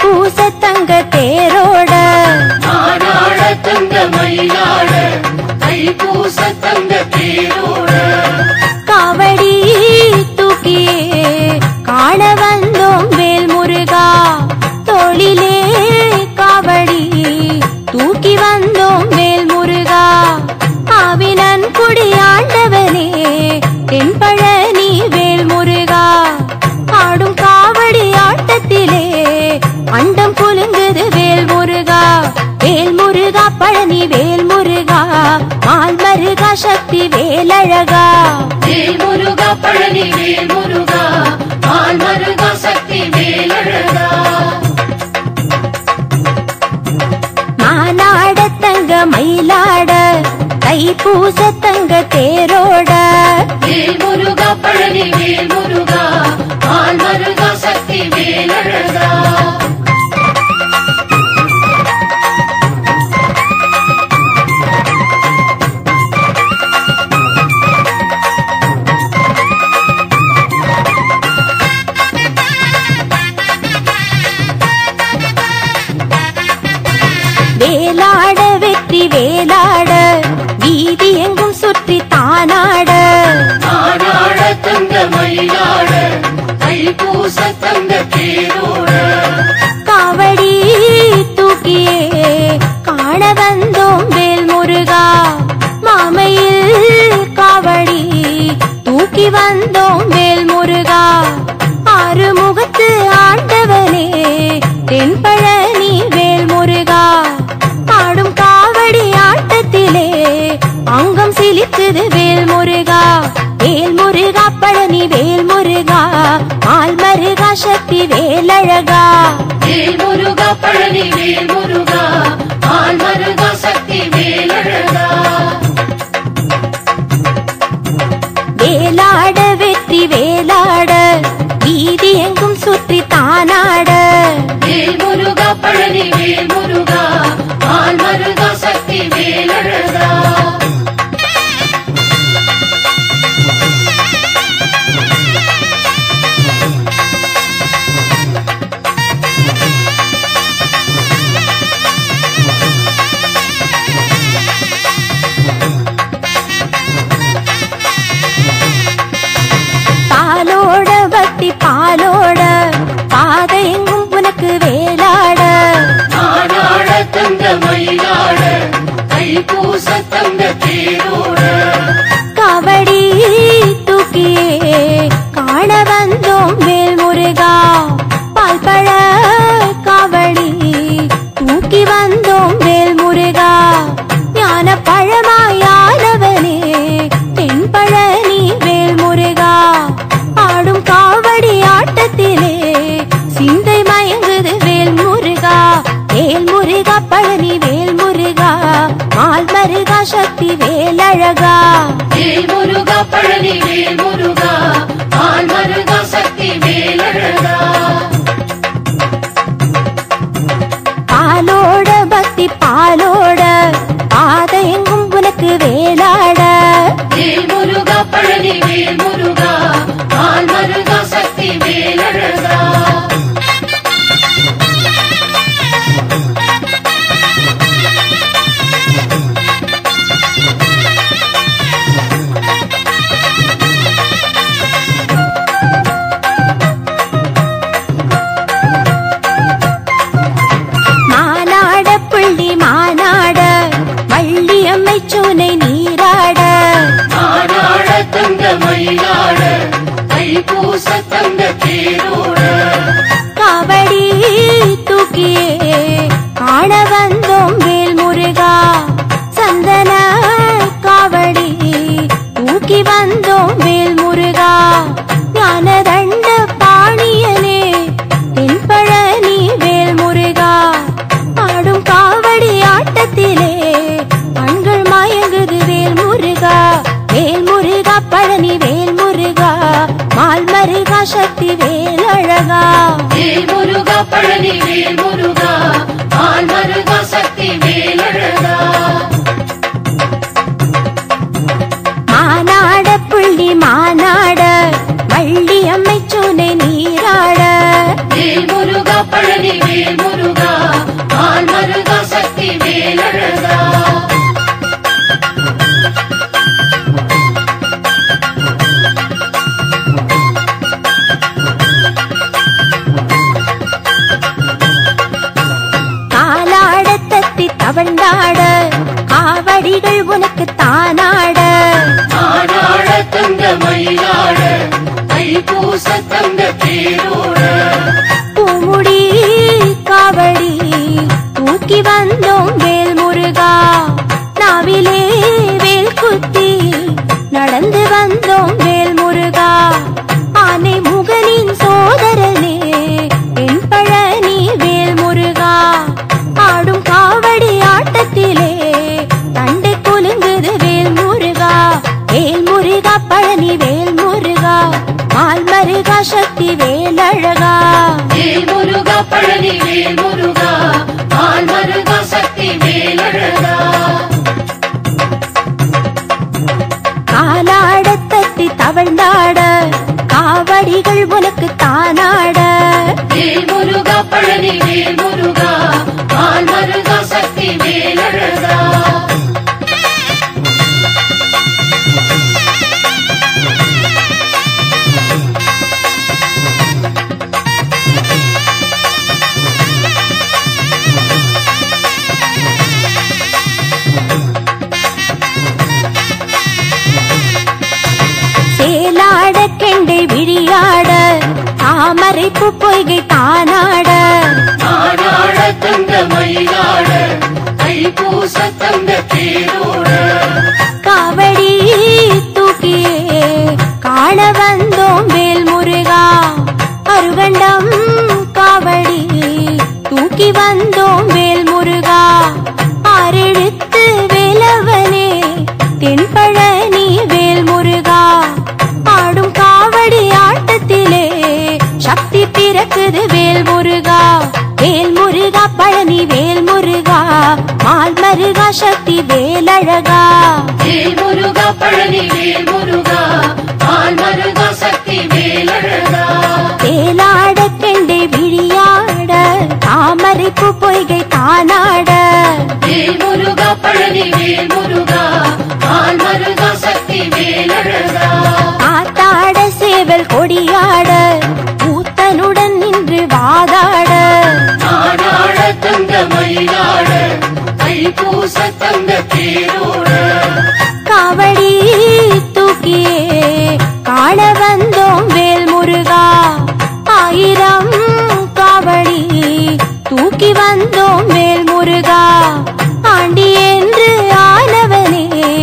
பூச தங்க தேரோட மானாட தங்க மயிலாட தைப்பூச தங்க தேரோட காவடி தூக்கியே காண வந்தோம் வேல் முருகா தோளிலே காவடி தூக்கி வந்தோம் வேல் முருகா ஆவினன் குடியாண்டவனே தென்பழனி வேல் முருகா ஆடும் காவடி ஆட்டத்திலே அண்டம் குலுங்குது வேல் முருகா வேல் முருகா பழனி வேல் முருகா மால் மருகா சக்தி வேலழகா வேல் முருகா பழனி வேல் முருகா மால் மருகா சக்தி வேலழகா மானாட தங்க மயிலாட தைப்பூச தங்க தேரோட வேல் முருகா பழனி வேல் முருகா மால் மருகா சக்தி வேலழகா வேலாட வெற்றி வேலாட வீதி எங்கும் சுற்றி தானாட மானாட தங்க மயிலாட தைப்பூச தங்க தேரோட காவடி தூக்கியே காண வந்தோம் வேல் முருகா மாமையில் காவடி தூக்கி வந்தோம் வேல் முருகா ஆறுமுகத்து ஆண்டவனே தென்பழனி வேல் முருகா ஆடும் காவடி ஆட்டத்திலே அங்கம் சிலித்தது வேல் முருகா வேல் முருகா பழனி வேல் முருகா மால் மருகா சக்தி வேலழகா வேல் முருகா பழனி வேல் முருகா மால் மருகா சக்தி வேலழகா வேலாட வெற்றி வேலாட வீதி எங்கும் சுற்றி தானாட வேல் முருகா பழனி வேல் முருகா மால் மருகா சக்தி வேலழகா பாலோட பக்தி பாலோட பாதை எங்கும் உனக்கு வேலாட மானாட தங்க மயிலாட தைப்பூச தங்க தேரோட காவடி தூக்கியே காண வந்தோம் வேல் முருகா பால்பழ காவடி தூக்கி வந்தோம் வேல் முருகா ஞான பழமாயானவனே தென்பழனி வேல் முருகா ஆடும் காவடி ஆட்டத்திலே சிந்தை மயங்குது வேல் முருகா வேல் முருகா பழனி வேல் முருகா மால் மருகா சக்தி வேலழகா வேல் முருகா பழனி வேல் முருகா மால் மருகா சக்தி வேலழகா பாலோட பக்தி பாலோட பாதை எங்கும் உனக்கு வேலாட வேல் முருகா பழனி வேல் முருகா மால் மருகா சக்தி வேலழகா மானாட புள்ளி மானாட வள்ளியம்மை சூனை நீராட மானாட தங்க மயிலாட தைப்பூச தங்க தேரோட காவடி தூக்கியே காண வந்தோம் வேல் முருகா சந்தன காவடி தூக்கி வந்தோம் வேல் முருகா ஞான தண்ட பாணியனே தென்பழனி வேல் முருகா ஆடும் காவடி ஆட்டத்திலே கண்கள் மயங்குது வேல் முருகா வேல் முருகா பழனி வேல் முருகா மால் மருகா சக்தி வேல் அழகா வேல் முருகா பழனி வேல் முருகா மால் மருகா சக்தி வேலழகா மானாட புள்ளி மானாட வள்ளி அம்மை சூனை நீராட வேல் முருகா பழனி வேல் முருகா ஆள் மருகா சக்தி வேலழகா காலாட தத்தி தவழ்ந்தாட காவடிகள் உனக்கு தானாட ஆடாட தங்க மயிலாட தைப்பூச தங்க தேரோட பூமுடி காவடி தூக்கி வந்தோம் வேல் முருகா நாவிலே வேல் குத்தி நடந்து வந்தோம் வேல் முருகா ஆனை முகனின் சோதரனே என் பழனி வேல் முருகா ஆடும் காவடி ஆட்டத்திலே தண்டை குலுங்குது வேல் முருகா வேல் முருகா பழனி வேல் முருகா மால் மருகா சக்தி வேலழகா வேல் முருகா பழனி வேல் முருகா ஆள் மருகா சக்தி வேலழகா காலாட தத்தி தவழ்ந்தாட காவடிகள் உனக்கு தானாட வேல் முருகா பழனி வேல் முருகா ஆள் மருகா சக்தி வேலழகா சேலாட கெண்டை விழியாட தாமரை பூ பொய்கை தானாட ஆடாட தங்க மயிலாட தைப்பூச தங்க தேரோட காவடி தூக்கியே காண வந்தோம் வேல் முருகா அருகண்டம் காவடி தூக்கி வந்தோம் வேல் முருகா ஆறெடுத்து வேலவனே தென்பழனி வேல் முருகா ஆடும் காவடி ஆட்டத்திலே சக்தி பிறக்குது வேல் முருகா வேல் முருகா பழனி வேல் முருகா மால் மருகா சக்தி வேலழகா வேல் முருகா பழனி வேல் முருகா ஆள் மருகா சக்தி வேலழகா வேலாட கெண்டை விழியாட தாமரை பூ பொய்கை தானாட வேல் முருகா பழனி வேல் முருகா ஆள் மருகா சக்தி வேலழகா ஆத்தாட சேவல் கொடியாட கூத்தனுடன் நின்று வாதாட ஆடாட தங்க மயிலாட தைப்பூச தங்க தேரோட காவடி தூக்கியே காண வந்தோம் வேல் முருகா ஆயிரம் காவடி தூக்கி வந்தோம் வேல் முருகா ஆண்டி என்று ஆனவனே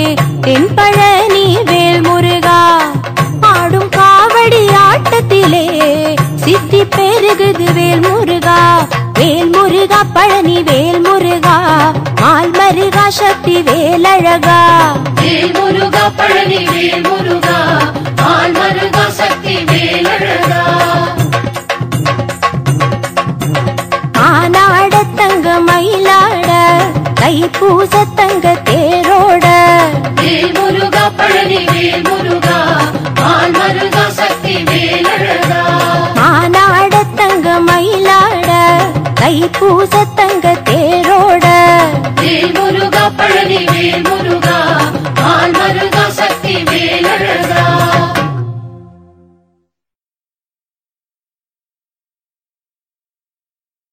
தென்பழனி வேல் முருகா ஆடும் காவடி ஆட்டத்திலே சித்தி பெருகுது வேல் முருகா வேல் முருகா பழனி வேல் முருகா மால் மருகா சக்தி வேலழகா வேல் முருகா பழனி வேல் முருகா ஆள் மருகா சக்தி வேலழகா ஆனாட தங்க மயிலாட தைப்பூச தங்க தேரோட வேல் முருகா பழனி வேல் முருகா ஆள் மருகா சக்தி வேலழகா ஆனாட தங்க மயிலாட தைப்பூச தங்க தேரோட வேல் முருகா பழனி வேல்